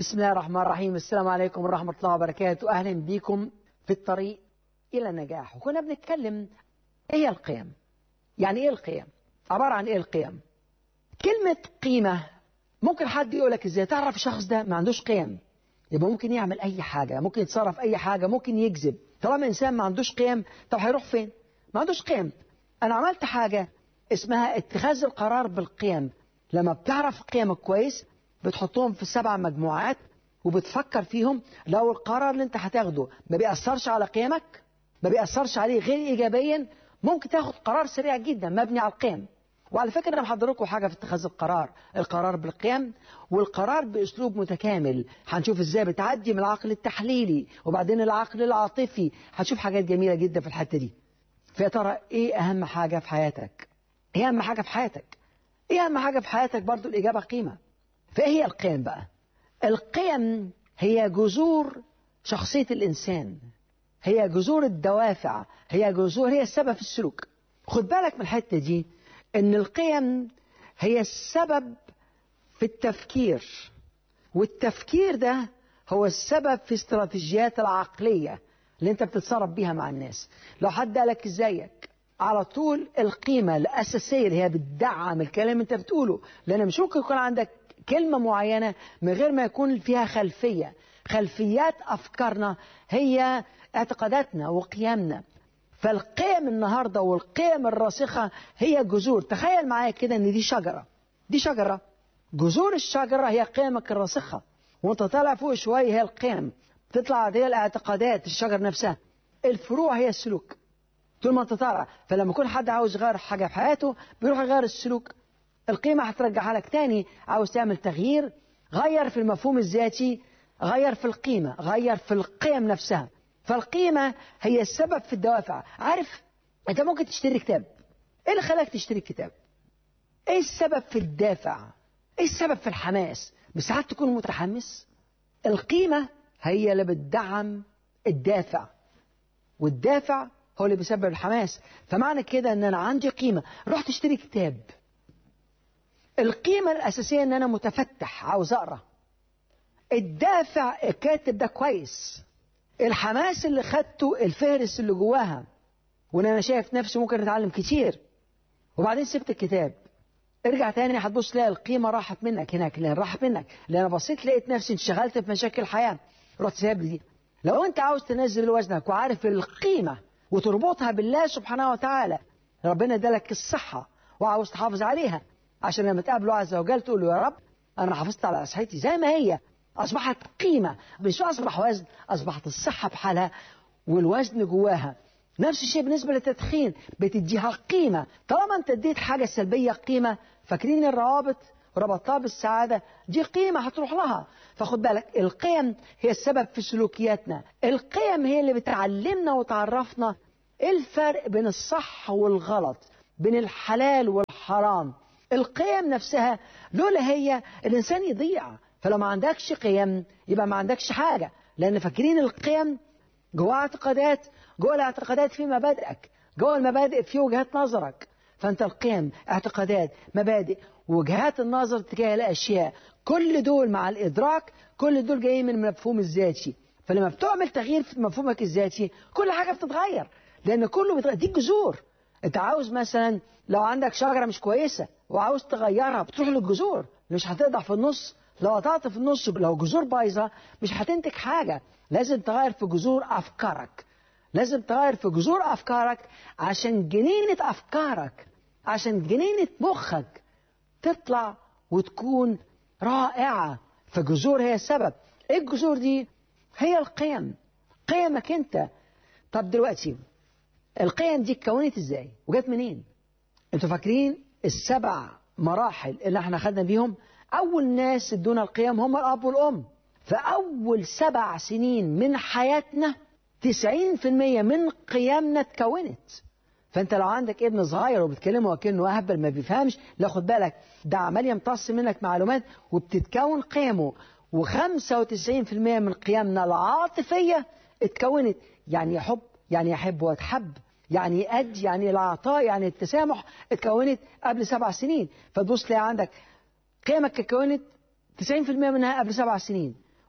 بسم الله الرحمن الرحيم السلام عليكم ورحمة الله وبركاته أهلا بكم في الطريق إلى النجاح وكنا بنتكلم إيه هي القيم يعني إيه القيم عبارة عن إيه القيم كلمة قيمة ممكن حد يقول لك إزاي تعرف الشخص ده ما عندوش قيم يبقى ممكن يعمل أي حاجة ممكن يتصرف أي حاجة ممكن يكذب طالما إنسان ما عندوش قيم طب هيروح فين ما عندوش قيم أنا عملت حاجة اسمها اتخاذ القرار بالقيم لما بتعرف قيمك كويس بتحطهم في سبع مجموعات وبتفكر فيهم لو القرار اللي انت هتاخده ما بيأثرش على قيمك ما بيأثرش عليه غير إيجابيا ممكن تاخد قرار سريع جدا مبني على القيم وعلى فكرة أنا محضر لكم حاجة في اتخاذ القرار القرار بالقيم والقرار بأسلوب متكامل هنشوف إزاي بتعدي من العقل التحليلي وبعدين العقل العاطفي هنشوف حاجات جميلة جدا في الحتة دي فيا ترى إيه أهم حاجة في حياتك إيه أهم حاجة في حياتك إيه أهم حاجة في حياتك برضو الإجابة قيمة فإيه هي القيم بقى القيم هي جذور شخصية الإنسان هي جذور الدوافع هي جذور هي السبب في السلوك خد بالك من الحتة دي ان القيم هي السبب في التفكير والتفكير ده هو السبب في استراتيجيات العقلية اللي انت بتتصرف بيها مع الناس لو حد قالك ازيك على طول القيمة الأساسية اللي هي بتدعم الكلام اللي انت بتقوله لأن مش ممكن يكون عندك كلمة معينة من غير ما يكون فيها خلفية خلفيات أفكارنا هي اعتقاداتنا وقيمنا فالقيم النهاردة والقيم الراسخة هي جذور تخيل معايا كده ان دي شجرة دي شجرة جذور الشجرة هي قيمك الراسخة وانت طالع فوق شوية هي القيم تطلع هي الاعتقادات الشجر نفسها الفروع هي السلوك طول ما انت طالع فلما يكون حد عاوز يغير حاجة في حياته بيروح يغير السلوك القيمة هترجعها لك تاني عاوز تعمل تغيير غير في المفهوم الذاتي غير في القيمة غير في القيم نفسها فالقيمة هي السبب في الدوافع عارف انت ممكن تشتري كتاب ايه اللي خلاك تشتري كتاب ايه السبب في الدافع ايه السبب في الحماس بس ساعات تكون متحمس القيمة هي اللي بتدعم الدافع والدافع هو اللي بيسبب الحماس فمعنى كده ان انا عندي قيمة رحت اشتري كتاب القيمة الأساسية ان انا متفتح عاوز اقرا الدافع الكاتب ده كويس الحماس اللي خدته الفهرس اللي جواها وان انا شايف نفسي ممكن اتعلم كتير وبعدين سبت الكتاب ارجع تاني هتبص تلاقي القيمه راحت منك هناك لان راحت منك لان انا بصيت لقيت نفسي انشغلت في مشاكل الحياه رحت سايب دي لو انت عاوز تنزل وزنك وعارف القيمه وتربطها بالله سبحانه وتعالى ربنا ادالك الصحه وعاوز تحافظ عليها عشان لما تقابله عز وجل تقول له يا رب انا حافظت على صحتي زي ما هي أصبحت قيمة مش أصبح وزن أصبحت الصحة بحالها والوزن جواها نفس الشيء بالنسبة للتدخين بتديها قيمة طالما أنت اديت حاجة سلبية قيمة فاكرين الروابط ربطتها بالسعادة دي قيمة هتروح لها فخد بالك القيم هي السبب في سلوكياتنا القيم هي اللي بتعلمنا وتعرفنا ايه الفرق بين الصح والغلط بين الحلال والحرام القيم نفسها لولا هي الإنسان يضيع فلو ما عندكش قيم يبقى ما عندكش حاجة لأن فاكرين القيم جوه اعتقادات جوه الاعتقادات في مبادئك جوه المبادئ في وجهات نظرك فأنت القيم اعتقادات مبادئ وجهات النظر تجاه الأشياء كل دول مع الإدراك كل دول جايين من المفهوم الذاتي فلما بتعمل تغيير في مفهومك الذاتي كل حاجة بتتغير لأن كله بيتغير دي جذور أنت عاوز مثلا لو عندك شجرة مش كويسة وعاوز تغيرها بتروح للجذور مش هتقطع في النص لو قطعت في النص لو جذور بايظه مش هتنتج حاجه لازم تغير في جذور افكارك لازم تغير في جذور افكارك عشان جنينه افكارك عشان جنينه مخك تطلع وتكون رائعه فجذور هي السبب ايه الجذور دي هي القيم قيمك انت طب دلوقتي القيم دي اتكونت ازاي وجت منين انتوا فاكرين السبع مراحل اللي احنا خدنا بيهم أول ناس ادونا القيم هم الأب والأم فأول سبع سنين من حياتنا تسعين في المية من قيمنا اتكونت فأنت لو عندك ابن صغير وبتكلمه وكأنه أهبل ما بيفهمش لا خد بالك ده عمال يمتص منك معلومات وبتتكون قيمه و95% من قيمنا العاطفية اتكونت يعني يحب يعني يحب ويتحب يعني يأدي يعني العطاء يعني التسامح اتكونت قبل سبع سنين فتبص تلاقي عندك قيمك اتكونت 90% منها قبل سبع سنين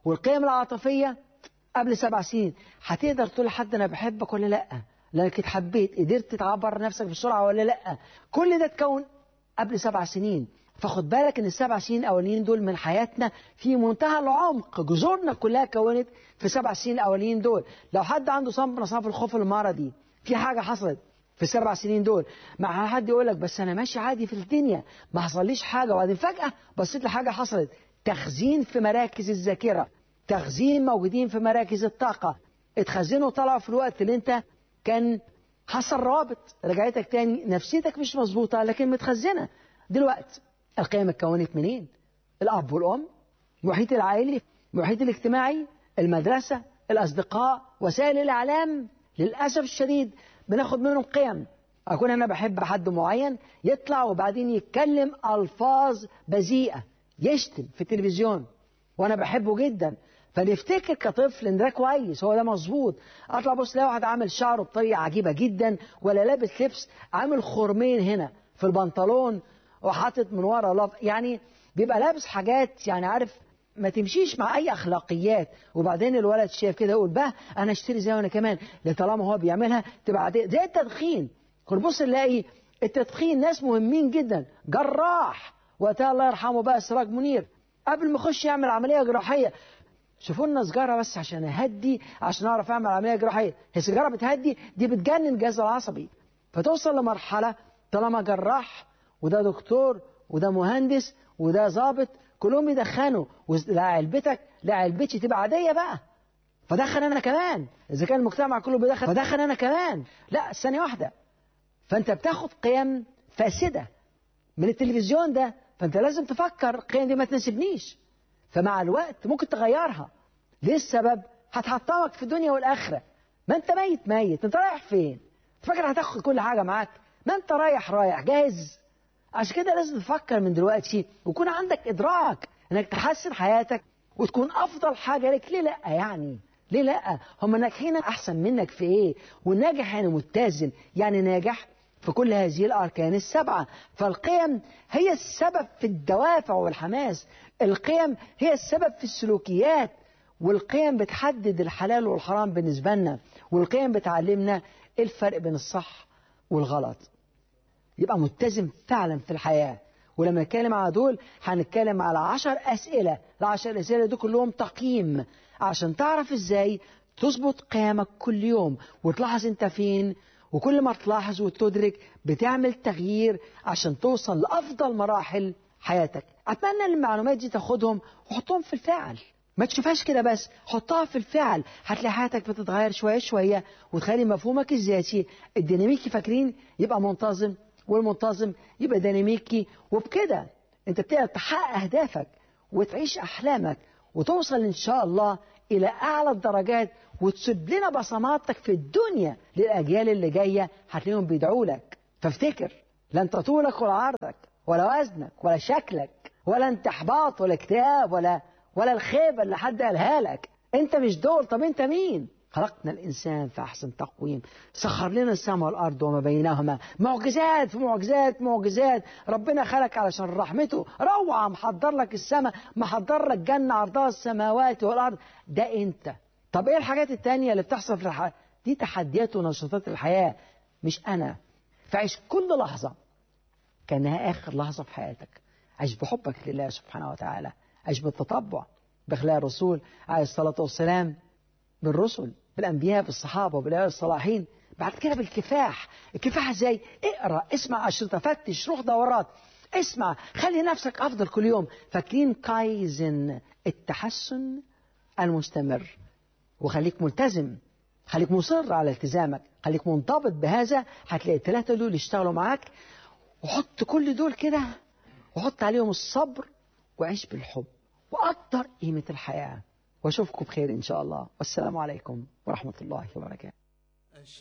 والقيم العاطفية قبل سبع سنين هتقدر تقول لحد أنا بحبك ولا لأ لأنك اتحبيت قدرت تعبر نفسك بسرعة ولا لأ كل ده اتكون قبل سبع سنين فخد بالك ان السبع سنين الاولين دول من حياتنا في منتهى العمق جذورنا كلها كونت في السبع سنين الاولين دول لو حد عنده صنف من اصناف الخوف المرضي في حاجه حصلت في السبع سنين دول مع حد يقول لك بس انا ماشي عادي في الدنيا ما حصليش حاجه وبعدين فجاه بصيت لحاجه حصلت تخزين في مراكز الذاكره تخزين موجودين في مراكز الطاقه اتخزنوا طلعوا في الوقت اللي انت كان حصل رابط رجعتك تاني نفسيتك مش مظبوطه لكن متخزنه دلوقتي القيم اتكونت منين؟ الأب والأم المحيط العائلي المحيط الاجتماعي المدرسة الأصدقاء وسائل الإعلام للأسف الشديد بناخد منهم قيم أكون أنا بحب حد معين يطلع وبعدين يتكلم ألفاظ بذيئة يشتم في التلفزيون وأنا بحبه جدا فنفتكر كطفل ان ده كويس هو ده مظبوط اطلع بص الاقي واحد عامل شعره بطريقه عجيبه جدا ولا لابس لبس عامل خرمين هنا في البنطلون وحاطط من ورا لف يعني بيبقى لابس حاجات يعني عارف ما تمشيش مع اي اخلاقيات وبعدين الولد شايف كده يقول بقى انا اشتري زي انا كمان طالما هو بيعملها تبقى عادية زي التدخين كل بص نلاقي التدخين ناس مهمين جدا جراح وقتها الله يرحمه بقى سراج منير قبل ما يخش يعمل عمليه جراحيه شوفوا لنا سجاره بس عشان اهدي عشان اعرف اعمل عمليه جراحيه هي السيجاره بتهدي دي بتجنن الجهاز العصبي فتوصل لمرحله طالما جراح وده دكتور وده مهندس وده ظابط كلهم يدخنوا لا علبتك لا علبتي تبقى عاديه بقى فدخن انا كمان اذا كان المجتمع كله بيدخن فدخن انا كمان لا ثانيه واحده فانت بتاخد قيم فاسده من التلفزيون ده فانت لازم تفكر القيم دي ما تناسبنيش فمع الوقت ممكن تغيرها ليه السبب هتحطمك في الدنيا والاخره ما انت ميت ميت انت رايح فين فاكر هتاخد كل حاجه معاك ما انت رايح رايح جاهز عشان كده لازم تفكر من دلوقتي ويكون عندك إدراك إنك تحسن حياتك وتكون أفضل حاجة لك ليه لأ يعني ليه لأ هم ناجحين أحسن منك في إيه والناجح يعني متزن يعني ناجح في كل هذه الأركان السبعة فالقيم هي السبب في الدوافع والحماس القيم هي السبب في السلوكيات والقيم بتحدد الحلال والحرام بالنسبة لنا والقيم بتعلمنا الفرق بين الصح والغلط يبقى متزن فعلا في الحياة ولما نتكلم على دول هنتكلم على عشر أسئلة العشر أسئلة دول كلهم تقييم عشان تعرف ازاي تظبط قيامك كل يوم وتلاحظ انت فين وكل ما تلاحظ وتدرك بتعمل تغيير عشان توصل لأفضل مراحل حياتك أتمنى ان المعلومات دي تاخدهم وحطهم في الفعل ما تشوفهاش كده بس حطها في الفعل هتلاقي حياتك بتتغير شوية شوية وتخلي مفهومك الذاتي الديناميكي فاكرين يبقى منتظم والمنتظم يبقى ديناميكي وبكده انت بتقدر تحقق اهدافك وتعيش احلامك وتوصل ان شاء الله الى اعلى الدرجات وتسيب لنا بصماتك في الدنيا للاجيال اللي جايه هتلاقيهم بيدعوا لك فافتكر لا انت طولك ولا عرضك ولا وزنك ولا شكلك ولا انت احباط ولا اكتئاب ولا ولا الخيبه اللي حد قالها لك انت مش دول طب انت مين خلقنا الإنسان في أحسن تقويم سخر لنا السماء والأرض وما بينهما معجزات في معجزات معجزات ربنا خلق علشان رحمته روعة محضر لك السماء محضر لك جنة عرضها السماوات والأرض ده أنت طب إيه الحاجات التانية اللي بتحصل في الحياة دي تحديات ونشاطات الحياة مش أنا فعيش كل لحظة كأنها آخر لحظة في حياتك عيش بحبك لله سبحانه وتعالى عيش بالتطبع بأخلاق الرسول عليه الصلاة والسلام بالرسل بالأنبياء بالصحابة وبالأولياء الصالحين بعد كده بالكفاح الكفاح ازاي اقرا اسمع أشرطة فتش روح دورات اسمع خلي نفسك أفضل كل يوم فاكرين كايزن التحسن المستمر وخليك ملتزم خليك مصر على التزامك خليك منضبط بهذا هتلاقي الثلاثة دول يشتغلوا معاك وحط كل دول كده وحط عليهم الصبر وعيش بالحب وقدر قيمة الحياة واشوفكم بخير ان شاء الله والسلام عليكم ورحمه الله وبركاته